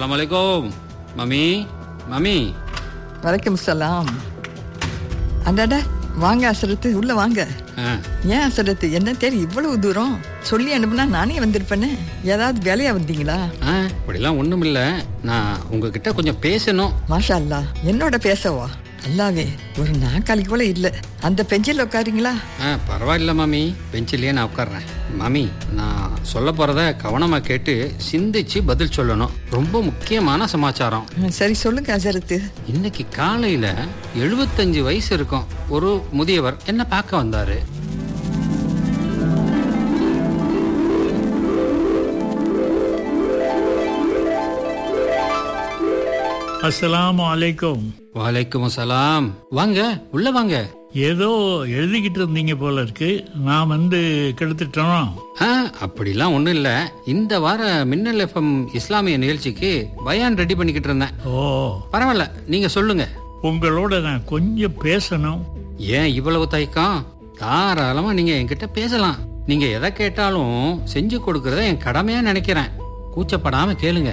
அஸ்ஸலாமு mummy mummy வலைக்கம் சலாம் அடாடா வாங்க அசரத்து உள்ள வாங்க ஆ, ஏன் அசரத்து என்ன தேடி இவ்வளவு தூரம் சொல்லி அனுப்புனா நானே வந்திருப்பேனே ஏதாவது வேலையா வந்தீங்களா ஆ, அப்படிலாம் ஒண்ணும் இல்ல நான் உங்ககிட்ட கொஞ்சம் பேசணும் மாஷா அல்லா என்னோட பேசவா அல்லாவே ஒரு நாக்காளி கூட இல்ல அந்த பெஞ்சில் உட்காருங்களா ஆ, பரவாயில்ல மாமி பெஞ்சிலேயே நான் உட்கார்றேன் மாமி நான் சொல்ல போறத கவனமா கேட்டு சிந்திச்சு பதில் சொல்லணும் ரொம்ப முக்கியமான சமாச்சாரம் ம், சரி சொல்லுங்க அசரத்து இன்னைக்கு காலையில எழுபத்தஞ்சு வயசு இருக்கும் ஒரு முதியவர் என்ன பார்க்க வந்தாரு அஸ்ஸலாமு அலைக்கும் வலைக்கும் சலாம் வாங்க உள்ள வாங்க ஏதோ எழுதிக்கிட்டு இருந்தீங்க போல இருக்கு நான் வந்து கெடுத்துட்டோம் ஆ, அப்படிலாம் ஒண்ணும் இல்ல இந்த வார மின்னல் எஃப்எம் இஸ்லாமிய நிகழ்ச்சிக்கு பயான் ரெடி பண்ணிக்கிட்டு இருந்தேன் ஓ பரவாயில்ல நீங்க சொல்லுங்க உங்களோட நான் கொஞ்சம் பேசணும் ஏன் இவ்வளவு தயக்கம் தாராளமா நீங்க என்கிட்ட பேசலாம் நீங்க எதை கேட்டாலும் செஞ்சு கொடுக்கறத என் கடமையா நினைக்கிறேன் கூச்சப்படாம கேளுங்க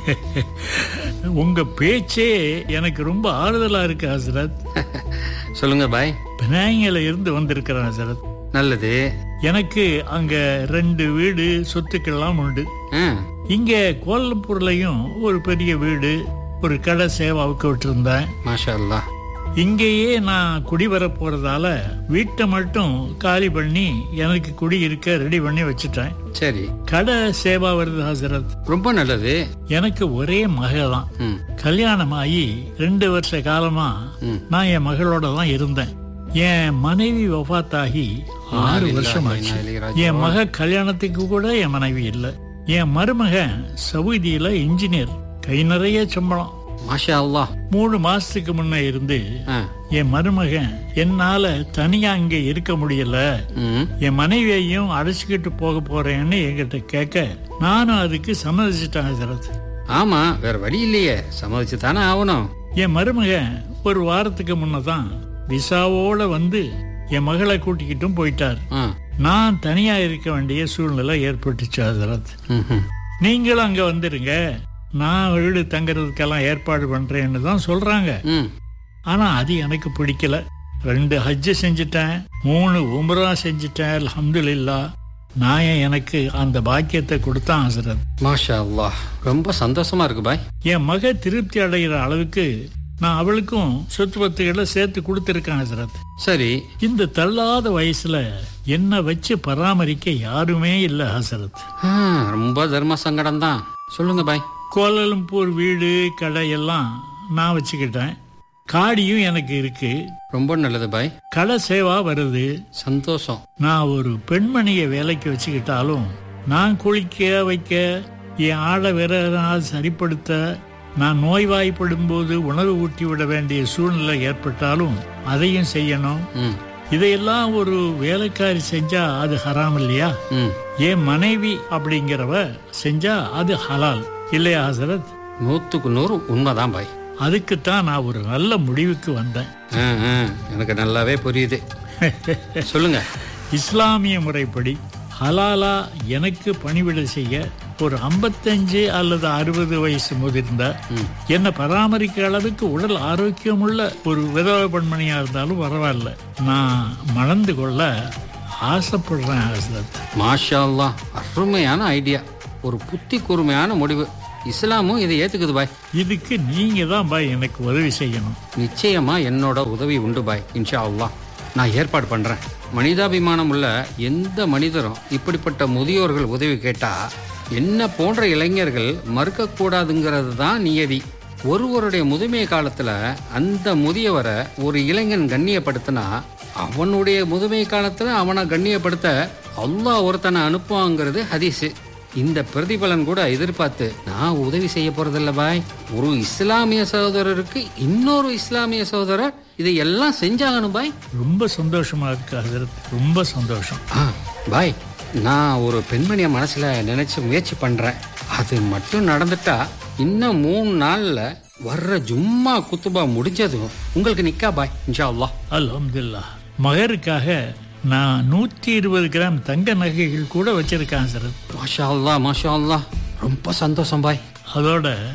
உங்க பேச்சே எனக்கு ரொம்ப ஆறுதலா இருக்கு ஹசரத் சொல்லுங்க பாய் பினாங்கில இருந்து வந்திருக்கிறேன் ஹசரத் நல்லது எனக்கு அங்க ரெண்டு வீடு சொத்துக்கள்லாம் உண்டு ஆ, இங்க கோலம்பூர்லயும் ஒரு பெரிய வீடு ஒரு கடை சேவாவுக்கு விட்டுருந்தேன் மாஷா அல்லாஹ் இங்கேயே நான் குடி வர போறதால வீட்டை மட்டும் காலி பண்ணி எனக்கு குடி இருக்க ரெடி பண்ணி வச்சுட்டேன் சரி கடை சேவா வருது ஹசரத் ரொம்ப நல்லது எனக்கு ஒரே மக தான் ம், கல்யாணம் ஆகி ரெண்டு வருஷ காலமா ம். நான் என் மகளோட தான் இருந்தேன் என் மனைவி வஃபாத்தாகி ஆறு இன்னா வருஷம் லில்லாஹி ஆச்சு வ இன்னா இலைஹி என் மக கல்யாணத்துக்கு கூட என் மனைவி இல்லை என் மருமகன் சவுதியில இன்ஜினியர் கை நிறைய சம்பளம் மாஷா அல்லாஹ் மூணு மாசத்துக்கு முன்ன இருந்து ஆ, என் மருமகன் என்னால தனியா இங்க இருக்க முடியல ம், என் மனைவியையும் அழைச்சிக்கிட்டு போக போறேன்னு என்கிட்ட கேட்க நானும் அதுக்கு சம்மதிச்சிட்டேன் ஹசரத் ஆமா வேற வழி இல்லையே சம்மதிச்சு தானே ஆகணும் என் மருமகன் ஒரு வாரத்துக்கு முன்னதான் விசாவோட வந்து என் மகளை கூட்டிக்கிட்டும் போயிட்டார் ஆ, நான் தனியா இருக்க வேண்டிய சூழ்நிலை ஏற்பட்டுச்சு ஹசரத் ம், ம். நீங்களும் அங்க வந்துருங்க நான் வீடு தங்கறதுக்கெல்லாம் ஏற்பாடு பண்றேன்னு தான் சொல்றாங்க ம், ஆனா அது எனக்கு பிடிக்கல ரெண்டு ஹஜ்ஜு செஞ்சுட்டேன் மூணு உம்ரா செஞ்சுட்டேன் அல்ஹம்துலில்லா நான் எனக்கு அந்த பாக்கியத்தை கொடுத்தான் ஹசரத் மாஷா அல்லாஹ் ரொம்ப சந்தோஷமா இருக்கு பாய் என் மக திருப்தி அடைகிற அளவுக்கு நான் அவளுக்கும் சொத்து பத்துகளை சேர்த்து கொடுத்துருக்கேன் ஹசரத் சரி இந்த தள்ளாத வயசுல என்ன வச்சு பராமரிக்க யாருமே இல்ல ஹசரத் ஆ, ரொம்ப தர்ம சங்கடம் தான் சொல்லுங்க பாய் கோலலம்பூர் வீடு கடை எல்லாம் நான் வச்சுக்கிட்டேன் காடியும் எனக்கு இருக்கு ரொம்ப நல்லது பாய் கடை சேவா வருது சந்தோஷம் நான் ஒரு பெண்மணியை வேலைக்கு வச்சுக்கிட்டாலும் நான் குளிக்க வைக்க என் ஆடை வேற நாள் சரிப்படுத்த நான் நோய்வாய்ப்படும் போது உணவு ஊட்டி விட வேண்டிய சூழ்நிலை ஏற்பட்டாலும் அதையும் செய்யணும் ம் இதையெல்லாம் ஒரு வேலைக்காரி செஞ்சா அது ஹராம் இல்லையா ம் என் மனைவி அப்படிங்கிறவ செஞ்சா அது ஹலால் இல்லையா ஹசரத் நூத்துக்கு நூறு உண்மைதான் பாய் அதுக்குத்தான் நான் ஒரு நல்ல முடிவுக்கு வந்தேன் ஆ, ஆ, எனக்கு நல்லாவே புரியுது சொல்லுங்க இஸ்லாமிய முறைப்படி ஹலாலா எனக்கு பணிவிடை செய்ய ஒரு 55 அல்லது அறுபது வயசு முதிர்ந்த என்னை பராமரிக்க அளவுக்கு உடல் ஆரோக்கியமுள்ள ஒரு விதவை பெண்மணியா இருந்தாலும் பரவாயில்ல நான் மணந்து கொள்ள ஆசைப்படுறேன் ஹசரத் மாஷா அல்லாஹ் அருமையான ஐடியா ஒரு புத்தி கூர்மையான முடிவு இஸ்லாமும் இதை ஏத்துக்குது பாய் இதுக்கு நீங்க தான் பாய் எனக்கு உதவி செய்யணும் நிச்சயமா என்னோட உதவி உண்டு பாய் இன்ஷா அல்லாஹ் நான் ஏற்பாடு பண்றேன் மனிதாபிமானம் உள்ள எந்த மனிதரும் இப்படிப்பட்ட முதியோர்கள் உதவி கேட்டா என்ன போன்ற இளைஞர்கள் மறுக்க கூடாதுங்கிறது தான் நியதி ஒருவருடைய முதுமை காலத்துல அந்த முதியவரை ஒரு இளைஞன் கண்ணியப்படுத்தினா அவனுடைய முதுமை காலத்துல அவனை கண்ணியப்படுத்த அல்லாஹ் ஒருத்தனை அனுப்புவாங்கிறது ஹதீஸு இந்த பிரதிபலன் கூட எதிர்பார்த்து நான் உதவி செய்ய போறதில்ல பாய் ஒரு இஸ்லாமிய சகோதரருக்கு இன்னொரு இஸ்லாமிய சகோதரர் இதை எல்லாம் செஞ்சாகணும் பாய் ரொம்ப சந்தோஷமா இருக்கு ஹசரத் ரொம்ப சந்தோஷம் ஆ பாய் நான் ஒரு பெண்மணிய மனசுல நினைச்சு முயற்சி பண்றேன் அது மட்டும் நடந்துட்டா இன்னும் மூணு நாள்ல வர்ற ஜும்மா குத்துபா முடிஞ்சதும் உங்களுக்கு நிக்கா பாய் இன்ஷா அல்லாஹ் அல்ஹம்துலில்லாஹ் மகருக்காக நான் நூற்றி இருபது கிராம் தங்க நகைகள் கூட வச்சிருக்கேன் ஹசரத் மாஷா அல்லாஹ் மாஷா அல்லாஹ் ரொம்ப சந்தோஷம் பாய் அதோட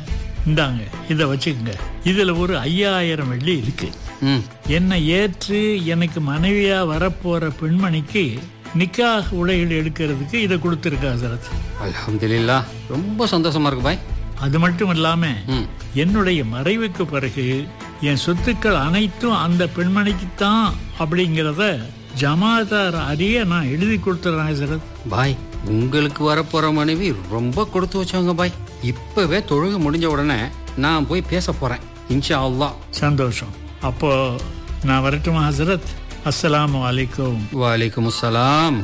இந்தாங்க இதை வச்சுக்கோங்க இதுல ஒரு ஐயாயிரம் வெள்ளி இருக்கு ம் என்னை ஏற்று எனக்கு மனைவியா வரப்போற பெண்மணிக்கு நிக்காஹ் உடைகள் எடுக்கிறதுக்கு இதை கொடுத்துருக்கா ஹசரத் அல்ஹம்துலில்லாஹ் ரொம்ப சந்தோஷமா இருக்கு பாய் அது மட்டும் இல்லாம ம் என்னுடைய மறைவுக்கு பிறகு என் சொத்துக்கள் அனைத்தும் அந்த பெண்மணிக்குத்தான் அப்படிங்கிறத ஜமாதார் அறிய நான் எழுதி கொடுத்துறேன் ஹசரத் பாய் உங்களுக்கு வரப்போற மனைவி ரொம்ப கொடுத்து வச்சவங்க பாய் இப்பவே தொழுகை முடிஞ்ச உடனே நான் போய் பேச போறேன் இன்ஷா அல்லாஹ் சந்தோஷம் அப்போ நான் வரட்டுமா ஹசரத் அஸ்ஸலாமு அலைக்கும் வலைக்கும் அஸ்ஸலாம்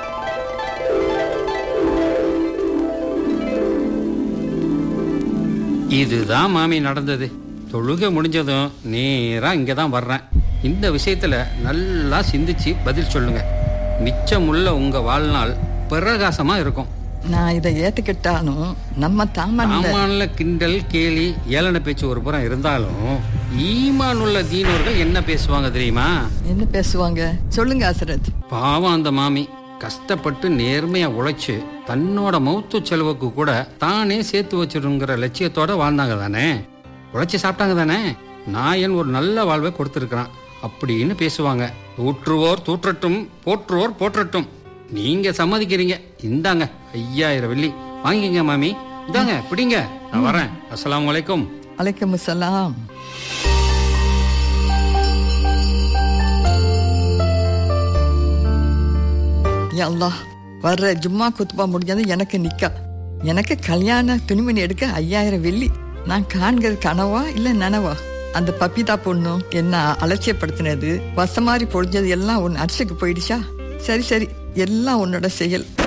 இதுதான் மாமி நடந்தது தொழுகை முடிஞ்சதும் நேரா இங்க தான் வர்றேன் இந்த விஷயத்துல நல்லா சிந்திச்சு பதில் சொல்லுங்க மிச்சமுள்ள உங்க வாழ்நாள் பிரகாசமா இருக்கும் நான் இதை ஏத்துக்கிட்டாலும் நம்ம தாமன்ல ஆமான்ல கிண்டல் கேலி ஏளன பேச்சு ஒரு புறம் இருந்தாலும் ஈமான் உள்ள தீனோர்கள் என்ன பேசுவாங்க தெரியுமா என்ன பேசுவாங்க சொல்லுங்க ஹசரத் பாவம் அந்த மாமி கஷ்டப்பட்டு நேர்மையா உழைச்சு தன்னோட மௌத்து செலவுக்கு கூட தானே சேர்த்து வச்சிருங்கிற லட்சியத்தோட வாழ்ந்தாங்க தானே உழைச்சி சாப்பிட்டாங்க தானே நாயன் ஒரு நல்ல வாழ்வை கொடுத்துருக்கிறான் அப்படின்னு பேசுவாங்க தூற்றுவோர் தூற்றட்டும் போற்றுவோர் போற்றட்டும் நீங்க சம்மதிக்கிறீங்க இந்தாங்க ஐயாயிரம் வெள்ளி வாங்கிங்க மாமி இந்தாங்க பிடிங்க நான் வரேன் அஸ்ஸலாமு அலைக்கும் அலைக்கும் சலாம் யா அல்லாஹ் வர்ற ஜும்மா குத்துபா முடிஞ்சது எனக்கு நிக்கா எனக்கு கல்யாண துணிமணி எடுக்க ஐயாயிரம் வெள்ளி நான் காண்கிறது கனவா இல்ல நனவா அந்த பப்பிதா பொண்ணும் என்ன அலட்சியப்படுத்தினது வசமாரி பொழிஞ்சது எல்லாம் உன் அரசுக்கு போயிடுச்சா சரி சரி எல்லாம் உன்னோட செயல்